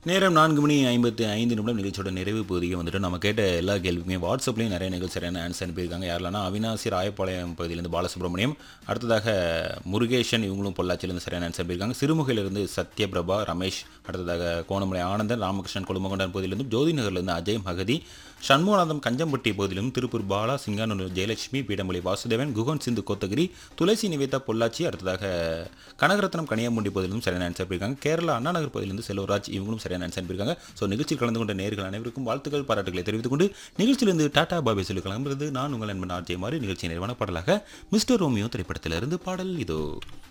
நேரம் நான்கு மணி ஐம்பத்தி ஐந்து நிமிடம் நிகழ்ச்சியோட நிறைவு பகுதிக்கு வந்துட்டு நம்ம கேட்ட எல்லா கேள்விக்குமே வாட்ஸ்அப்லேயும் நிறைய நிகழ்ச்சி சரியான ஆன்சர் அனுப்பியிருக்காங்க யாரெல்லாம் அவினாசி ராயப்பாளையம் பகுதியிலேருந்து பாலசுப்ரமணியம் அடுத்ததாக முருகேஷன் இவங்களும் பொள்ளாச்சியிலேருந்து சரியான ஆன்சர் அனுப்பியிருக்காங்க சிறுமுகையிலிருந்து சத்யபிரபா ரமேஷ் அடுத்ததாக கோணமலை ஆனந்தன் ராமகிருஷ்ணன் குழுமகொண்டான் பகுதியிலிருந்து ஜோதி நகர்லேருந்து அஜய் மகதி சண்முகநாதம் கஞ்சம்பட்டி பகுதியிலும் திருப்பூர் பாலா சிங்கானூர் ஜெயலட்சுமி பீடமொழி வாசுதேவன் குகன் சிந்து கோத்தகிரி துளசி நிவேதா பொள்ளாச்சி அடுத்ததாக கனகரத்னம் கனியாமுண்டி பகுதியிலும் சரியான ஆன்சர் பண்ணியிருக்காங்க கேரளா அண்ணா நகர் பகுதியிலிருந்து செல்வராஜ் இவங்களும் சரியான ஆன்சர் பண்ணியிருக்காங்க ஸோ நிகழ்ச்சியில் கலந்து கொண்ட நேர்கள் அனைவருக்கும் வாழ்த்துக்கள் பாராட்டுகளை தெரிவித்துக் கொண்டு நிகழ்ச்சியிலிருந்து டாடா பாபே சொல்லி கிளம்புறது நான் உங்கள் நண்பன் ஆர்ஜே மாதிரி நிகழ்ச்சி நிறைவான பாடலாக மிஸ்டர் ரோமியோ திரைப்படத்திலிருந்து பாடல் இதோ